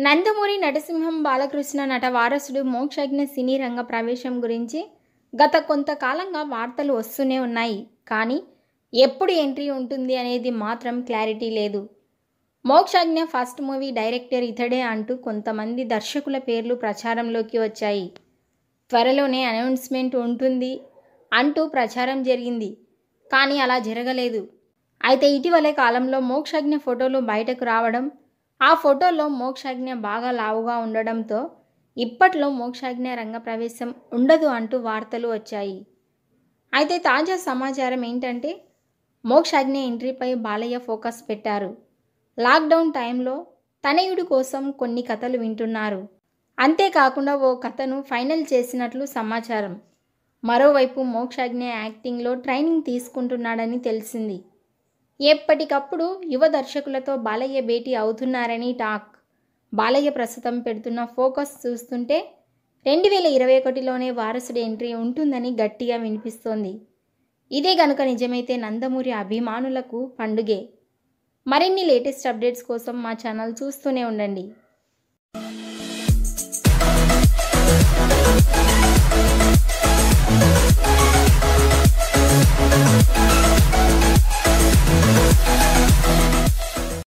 నందమూరి నరసింహం బాలకృష్ణ నట వారసుడు మోక్షజ్ఞ సినీ రంగ ప్రవేశం గురించి గత కొంతకాలంగా వార్తలు వస్తూనే ఉన్నాయి కానీ ఎప్పుడు ఎంట్రీ ఉంటుంది అనేది మాత్రం క్లారిటీ లేదు మోక్షజ్ఞ ఫస్ట్ మూవీ డైరెక్టర్ ఇతడే అంటూ కొంతమంది దర్శకుల పేర్లు ప్రచారంలోకి వచ్చాయి త్వరలోనే అనౌన్స్మెంట్ ఉంటుంది అంటూ ప్రచారం జరిగింది కానీ అలా జరగలేదు అయితే ఇటీవలే కాలంలో మోక్షజ్ఞ ఫోటోలు బయటకు రావడం ఆ ఫోటోలో మోక్షజ్ఞ బాగా లావుగా ఉండడంతో ఇప్పట్లో మోక్షజ్ఞ రంగ ప్రవేశం ఉండదు అంటూ వార్తలు వచ్చాయి అయితే తాజా సమాచారం ఏంటంటే మోక్షజ్ఞ ఎంట్రీపై బాలయ్య ఫోకస్ పెట్టారు లాక్డౌన్ టైంలో తనయుడి కోసం కొన్ని కథలు వింటున్నారు అంతేకాకుండా ఓ కథను ఫైనల్ చేసినట్లు సమాచారం మరోవైపు మోక్షజ్ఞ యాక్టింగ్లో ట్రైనింగ్ తీసుకుంటున్నాడని తెలిసింది ఎప్పటికప్పుడు యువ దర్శకులతో బాలయ్య భేటీ అవుతున్నారని టాక్ బాలయ్య ప్రస్తుతం పెడుతున్న ఫోకస్ చూస్తుంటే రెండు వేల ఇరవై ఒకటిలోనే వారసుడి ఎంట్రీ ఉంటుందని గట్టిగా వినిపిస్తోంది ఇదే గనుక నిజమైతే నందమూరి అభిమానులకు పండుగే మరిన్ని లేటెస్ట్ అప్డేట్స్ కోసం మా ఛానల్ చూస్తూనే ఉండండి